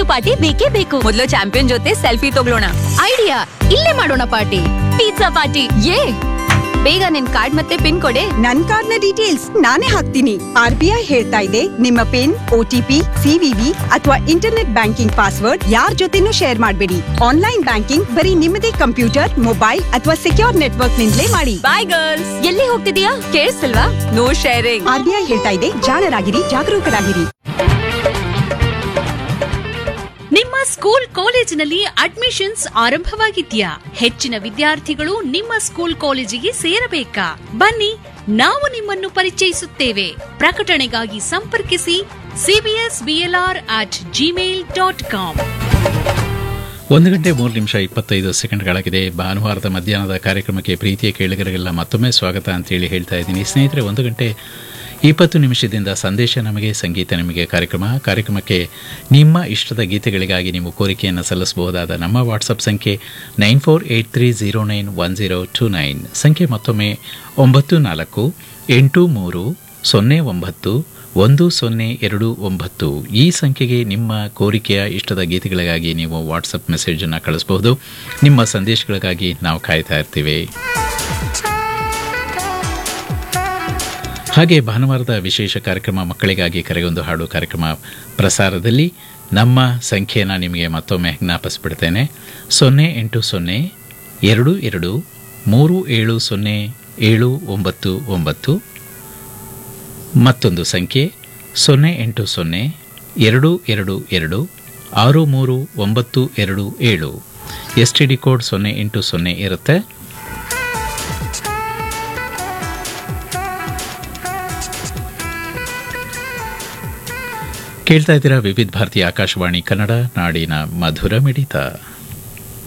ಇವತ್ತು ಪಾರ್ಟಿ ಬೇಕೇ ಬೇಕು ಮೊದಲು ಚಾಂಪಿಯನ್ ಜೊತೆ ಸೆಲ್ಫಿ ತಗೊಳ್ಳೋಣ ಐಡಿಯಾ ಇಲ್ಲೇ ಮಾಡೋಣ ಪಾರ್ಟಿ ಪಿಜ್ಜಾ ಪಾರ್ಟಿ ಏ ಬೇಗ ನಿನ್ ಕಾರ್ಡ್ ಮತ್ತೆ ಪಿನ್ ಕೊಡೆ ನನ್ ಕಾರ್ಡ್ನ ಡೀಟೇಲ್ಸ್ ನಾನೇ ಹಾಕ್ತೀನಿ ಆರ್ ಬಿ ಐ ಹೇಳ್ತಾ ಇದೆ ನಿಮ್ಮ ಪಿನ್ ಒಟಿಪಿ ಸಿವಿವಿ ಅಥವಾ ಇಂಟರ್ನೆಟ್ ಬ್ಯಾಂಕಿಂಗ್ ಪಾಸ್ವರ್ಡ್ ಯಾರ್ ಜೊತೆನೂ ಶೇರ್ ಮಾಡಬೇಡಿ ಆನ್ಲೈನ್ ಬ್ಯಾಂಕಿಂಗ್ ಬರೀ ನಿಮ್ಮದೇ ಕಂಪ್ಯೂಟರ್ ಮೊಬೈಲ್ ಅಥವಾ ಸೆಕ್ಯೂರ್ ನೆಟ್ವರ್ಕ್ ನಿಂದಲೇ ಮಾಡಿ ಬಾಯ್ ಗರ್ಲ್ಸ್ ಎಲ್ಲಿ ಹೋಗ್ತಿದೀಯಾ ಕೇಳಿಸ್ತಿಲ್ವಾ no sharing R B I ಹೇಳ್ತಾ ಇದೆ ಜಾಣರಾಗಿರಿ ಜಾಗರೂಕರಾಗಿರಿ ನಿಮ್ಮ ಸ್ಕೂಲ್ ಕಾಲೇಜಿನಲ್ಲಿ ಅಡ್ಮಿಷನ್ಸ್ ಆರಂಭವಾಗಿದ್ಯಾ ಹೆಚ್ಚಿನ ವಿದ್ಯಾರ್ಥಿಗಳು ನಿಮ್ಮ ಸ್ಕೂಲ್ ಕಾಲೇಜಿಗೆ ಸೇರಬೇಕಾ ಬನ್ನಿ ನಾವು ನಿಮ್ಮನ್ನು ಪರಿಚಯಿಸುತ್ತೇವೆ ಪ್ರಕಟಣೆಗಾಗಿ ಸಂಪರ್ಕಿಸಿ CBS BLR at Gmail dot com ಒಂದು ಗಂಟೆ ಮೂರು ನಿಮಿಷ ಇಪ್ಪತ್ತೈದು ಸೆಕೆಂಡ್ಗಳಾಗಿದೆ ಭಾನುವಾರದ ಮಧ್ಯಾಹ್ನದ ಕಾರ್ಯಕ್ರಮಕ್ಕೆ ಪ್ರೀತಿಯ ಕೇಳಿಗರಿಗೆಲ್ಲ ಮತ್ತೊಮ್ಮೆ ಸ್ವಾಗತ ಅಂತೇಳಿ ಹೇಳ್ತಾ ಇದ್ದೀನಿ ಸ್ನೇಹಿತರೆ ಒಂದು ಗಂಟೆ ಇಪ್ಪತ್ತು ನಿಮಿಷದಿಂದ ಸಂದೇಶ ನಮಗೆ ಸಂಗೀತ ನಿಮಗೆ ಕಾರ್ಯಕ್ರಮ ಕಾರ್ಯಕ್ರಮಕ್ಕೆ ನಿಮ್ಮ ಇಷ್ಟದ ಗೀತೆಗಳಿಗಾಗಿ ನೀವು ಕೋರಿಕೆಯನ್ನು ಸಲ್ಲಿಸಬಹುದಾದ ನಮ್ಮ ವಾಟ್ಸಪ್ ಸಂಖ್ಯೆ nine four eight three zero nine one zero two nine ಸಂಖ್ಯೆ ಮತ್ತೊಮ್ಮೆ ಒಂಬತ್ತು ನಾಲ್ಕು ಎಂಟು ಮೂರು ಸೊನ್ನೆ ಒಂಬತ್ತು ಒಂದು ಸೊನ್ನೆ ಎರಡು ಒಂಬತ್ತು ಈ ಸಂಖ್ಯೆಗೆ ನಿಮ್ಮ ಕೋರಿಕೆಯ ಇಷ್ಟದ ಗೀತೆಗಳಿಗಾಗಿ ನೀವು ವಾಟ್ಸಪ್ ಮೆಸೇಜನ್ನು ಕಳಿಸಬಹುದು ನಿಮ್ಮ ಸಂದೇಶಗಳಿಗಾಗಿ ನಾವು ಕಾಯ್ತಾ ಇರ್ತೀವಿ ಹಾಗೆ ಭಾನುವಾರದ ವಿಶೇಷ ಕಾರ್ಯಕ್ರಮ ಮಕ್ಕಳಿಗಾಗಿ ಕರೆಗೊಂದು ಹಾಡು ಕಾರ್ಯಕ್ರಮ ಪ್ರಸಾರದಲ್ಲಿ ನಮ್ಮ ಸಂಖ್ಯೆಯನ್ನು ನಿಮಗೆ ಮತ್ತೊಮ್ಮೆ ಜ್ಞಾಪಿಸ್ಬಿಡ್ತೇನೆ ಸೊನ್ನೆ ಎಂಟು ಸೊನ್ನೆ ಎರಡು ಎರಡು ಮೂರು ಏಳು ಸೊನ್ನೆ ಏಳು ಒಂಬತ್ತು ಒಂಬತ್ತು ಮತ್ತೊಂದು ಸಂಖ್ಯೆ ಸೊನ್ನೆ ಎಂಟು ಸೊನ್ನೆ ಎರಡು ಎರಡು ಎರಡು ಆರು ಮೂರು ಒಂಬತ್ತು ಎರಡು ಏಳು ಎಸ್ ಟಿ ಡಿ ಕೋಡ್ ಸೊನ್ನೆ ಎಂಟು ಸೊನ್ನೆ ಇರುತ್ತೆ ಕೇಳ್ತಾ ಇದ್ದೀರಾ ವಿವಿಧ ಭಾರತಿ ಆಕಾಶವಾಣಿ ಕನ್ನಡ ನಾಡಿನ ಮಧುರ ಮಿಡಿತ